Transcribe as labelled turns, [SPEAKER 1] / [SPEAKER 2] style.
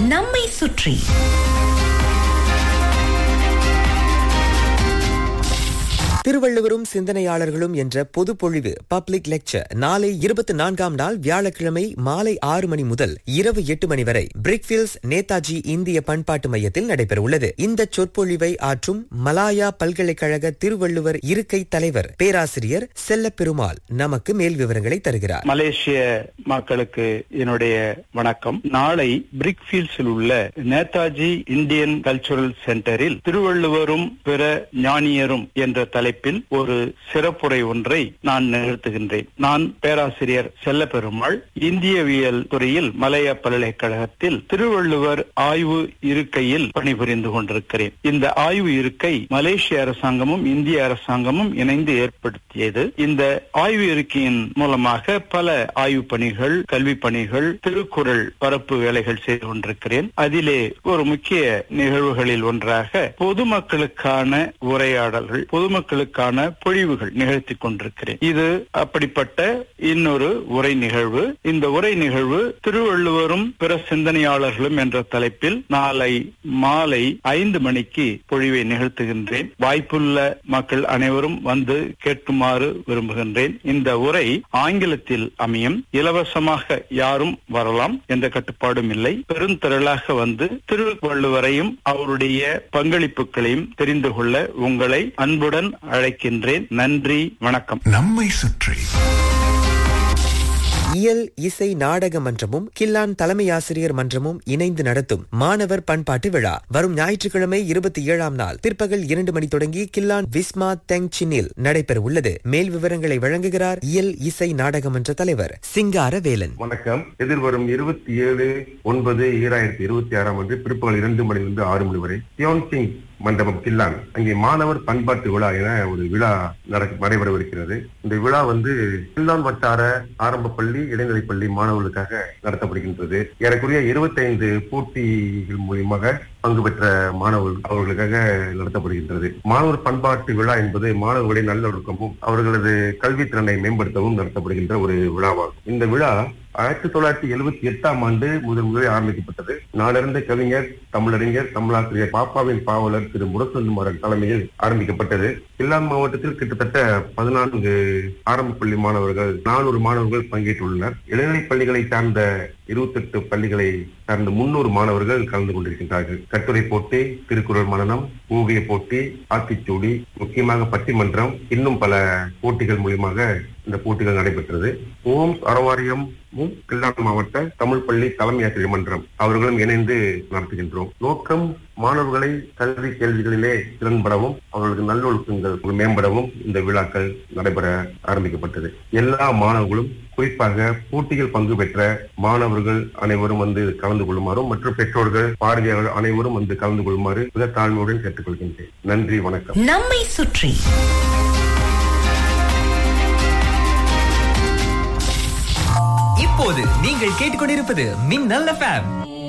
[SPEAKER 1] நம்மை சுற்றி
[SPEAKER 2] திருவள்ளுவரும் சிந்தனையாளர்களும் என்ற பொது பொழிவு பப்ளிக் லெக்சர் நாளை இருபத்தி நான்காம் நாள் வியாழக்கிழமை மாலை ஆறு மணி முதல் இரவு எட்டு மணி வரை பிரிக்ஃபீல்ட்ஸ் நேதாஜி இந்திய பண்பாட்டு மையத்தில் நடைபெறவுள்ளது இந்த சொற்பொழிவை ஆற்றும் மலாயா பல்கலைக்கழக திருவள்ளுவர் இருக்கை தலைவர் பேராசிரியர் செல்லப்பெருமாள் நமக்கு மேல் விவரங்களை தருகிறார்
[SPEAKER 3] மலேசிய மக்களுக்கு என்னுடைய வணக்கம் நாளை பிரிக்ஃபீல்ட்ஸில் உள்ள நேதாஜி இந்தியன் கல்ச்சுரல் சென்டரில் திருவள்ளுவரும் பிற ஞானியரும் என்ற தலைப்பில் ஒரு சிறப்புரை ஒன்றை நான் நிகழ்த்துகின்றேன் நான் பேராசிரியர் செல்லப்பெருமாள் இந்தியவியல் துறையில் மலைய பல்கலைக்கழகத்தில் திருவள்ளுவர் ஆய்வு இருக்கையில் பணிபுரிந்து கொண்டிருக்கிறேன் இந்த ஆய்வு இருக்கை மலேசிய அரசாங்கமும் இந்திய அரசாங்கமும் இணைந்து ஏற்படுத்தியது இந்த ஆய்வு இருக்கையின் மூலமாக பல ஆய்வு பணிகள் கல்வி பணிகள் திருக்குறள் பரப்பு வேலைகள் செய்து கொண்டிருக்கிறேன் அதிலே ஒரு முக்கிய நிகழ்வுகளில் ஒன்றாக பொதுமக்களுக்கான உரையாடல்கள் பொதுமக்களுக்கான பொழிவுகள் நிகழ்த்தி கொண்டிருக்கிறேன் இது அப்படிப்பட்ட இன்னொரு உரை நிகழ்வு இந்த உரை நிகழ்வு திருவள்ளுவரும் பிற சிந்தனையாளர்களும் என்ற தலைப்பில் நாளை மாலை ஐந்து மணிக்கு பொழிவை நிகழ்த்துகின்றேன் வாய்ப்புள்ள மக்கள் அனைவரும் வந்து கேட்குமாறு விரும்புகின்றேன் இந்த உரை ஆங்கிலத்தில் அமையும் இலவசமாக யாரும் வரலாம் எந்த கட்டுப்பாடும் இல்லை பெருந்திரளாக வந்து திருவள்ளுவரையும் அவருடைய பங்களிப்புகளையும் தெரிந்து கொள்ள உங்களை அன்புடன் அழைக்கின்றேன் நன்றி வணக்கம்
[SPEAKER 4] நம்மை சுற்றி
[SPEAKER 2] இயல் இசை நாடக மன்றமும் கில்லான் தலைமை ஆசிரியர் மன்றமும் இணைந்து நடத்தும் மாணவர் பண்பாட்டு விழா வரும் ஞாயிற்றுக்கிழமை இருபத்தி ஏழாம் நாள் பிற்பகல் இரண்டு மணி தொடங்கி கில்லான் விஸ்மா தெங் சின்னில் நடைபெற உள்ளது மேல் விவரங்களை வழங்குகிறார் இயல் இசை நாடக மன்ற தலைவர் சிங்கார வேலன்
[SPEAKER 5] வணக்கம் எதிர்வரும் இருபத்தி ஏழு ஒன்பது ஈராயிரத்தி இருபத்தி ஆறாம் ஆண்டு பிற்பகல் இரண்டு மணிலிருந்து ஆறு மணி வரை தியோன் சிங் மண்டபம் கில்லான் அங்கே மாணவர் பண்பாட்டு விழா என ஒரு விழா நடக்க நடைபெறவிருக்கிறது இந்த விழா வந்து கில்லான் வட்டார ஆரம்ப பள்ளி இடைநிலை பள்ளி மாணவர்களுக்காக நடத்தப்படுகின்றது ஏறக்குறைய இருபத்தைந்து போட்டிகள் மூலியமாக பங்கு பெற்ற மாணவர்கள் அவர்களுக்காக நடத்தப்படுகின்றது மாணவர் பண்பாட்டு விழா என்பது மாணவர்களுடைய நல்லொழுக்கமும் அவர்களது கல்வித்திறனை மேம்படுத்தவும் நடத்தப்படுகின்ற ஒரு விழாவாகும் இந்த விழா ஆயிரத்தி தொள்ளாயிரத்தி எழுபத்தி எட்டாம் ஆண்டு முதல் முதலில் ஆரம்பிக்கப்பட்டது நாடறிந்த கவிஞர் தமிழறிஞர் தமிழாசிரியர் பாப்பாவின் பாவலர் திரு முரசொல்லுமாறன் தலைமையில் ஆரம்பிக்கப்பட்டது கில்லான் மாவட்டத்தில் கிட்டத்தட்ட பதினான்கு ஆரம்ப பள்ளி மாணவர்கள் நானூறு மாணவர்கள் பங்கேற்றுள்ளனர் இடைநிலை பள்ளிகளை சார்ந்த இருபத்தெட்டு பள்ளிகளை சார்ந்த முன்னூறு மாணவர்கள் கலந்து கொண்டிருக்கின்றார்கள் கட்டுரை போட்டி திருக்குறள் மனனம் ஓவிய போட்டி ஆத்திச்சூடி முக்கியமாக பட்டிமன்றம் இன்னும் பல போட்டிகள் மூலியமாக இந்த போட்டிகள் நடைபெற்றது ஓம்ஸ் அறவாரியம் கில்லான் மாவட்ட தமிழ் பள்ளி தலைமை ஆசிரியர் மன்றம் அவர்களும் இணைந்து நடத்துகின்றோம் நோக்கம் மாணவர்களை கல்வி கேள்விகளிலே திறன்படவும் அவர்களுக்கு நல்லொழுக்கங்கள் மேம்படவும் இந்த விழாக்கள் நடைபெற ஆரம்பிக்கப்பட்டது எல்லா மாணவர்களும் குறிப்பாக போட்டியில் பங்கு பெற்ற மாணவர்கள் அனைவரும் வந்து கலந்து கொள்ளுமாறும் மற்றும் பெற்றோர்கள் பார்வையாளர்கள் அனைவரும் வந்து கலந்து கொள்ளுமாறு மிக தாழ்மையுடன் கேட்டுக்கொள்கின்றேன் நன்றி வணக்கம்
[SPEAKER 1] நம்மை சுற்றி
[SPEAKER 6] இப்போது நீங்கள் கேட்டுக்கொண்டிருப்பது மின்னல் எஃப்எம்